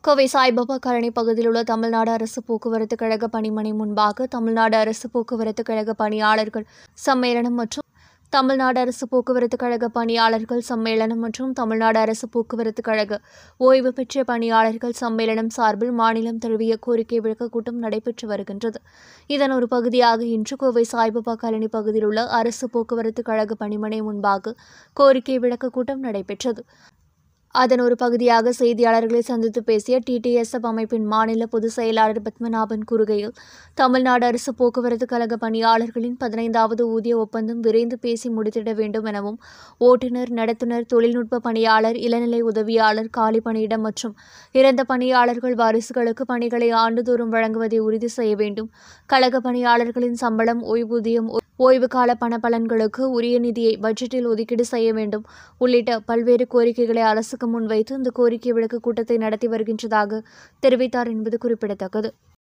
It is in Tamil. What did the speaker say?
கோவை சாய்பாபா காலனி பகுதியில் உள்ள தமிழ்நாடு அரசு போக்குவரத்து கழக பணிமனை முன்பாக தமிழ்நாடு அரசு போக்குவரத்து கழக பணியாளர்கள் சம்மேளனம் மற்றும் தமிழ்நாடு அரசு போக்குவரத்து கழக பணியாளர்கள் சம்மேளனம் மற்றும் தமிழ்நாடு அரசு போக்குவரத்து கழக ஓய்வு பெற்ற பணியாளர்கள் சம்மேளனம் சார்பில் மாநிலம் தழுவிய கோரிக்கை விளக்க கூட்டம் நடைபெற்று வருகின்றது இதன் ஒரு பகுதியாக இன்று கோவை சாய்பாபா காலனி பகுதியில் உள்ள அரசு போக்குவரத்து கழக பணிமனை முன்பாக கோரிக்கை விளக்க கூட்டம் நடைபெற்றது அதன் ஒரு பகுதியாக செய்தியாளர்களை சந்தித்து பேசிய டிடிஎஸ்எஃப் அமைப்பின் மாநில பொதுச் செயலாளர் பத்மநாபன் கூறுகையில் தமிழ்நாடு அரசு போக்குவரத்து கழக பணியாளர்களின் பதினைந்தாவது ஊதிய ஒப்பந்தம் விரைந்து பேசி முடித்திட வேண்டும் எனவும் ஓட்டுநர் நடத்துனர் தொழில்நுட்ப பணியாளர் இளநிலை உதவியாளர் காலி பணியிடம் மற்றும் இறந்த பணியாளர்கள் வாரிசுகளுக்கு பணிகளை ஆண்டுதோறும் வழங்குவதை உறுதி செய்ய வேண்டும் கழக பணியாளர்களின் சம்பளம் ஓய்வூதியம் ஓய்வு கால பணப்பலன்களுக்கு உரிய நிதியை பட்ஜெட்டில் ஒதுக்கீடு செய்ய வேண்டும் உள்ளிட்ட பல்வேறு கோரிக்கைகளை அரசுக்கு முன்வைத்து இந்த கோரிக்கை விளக்க கூட்டத்தை நடத்தி வருகின்றதாக தெரிவித்தார் என்பது குறிப்பிடத்தக்கது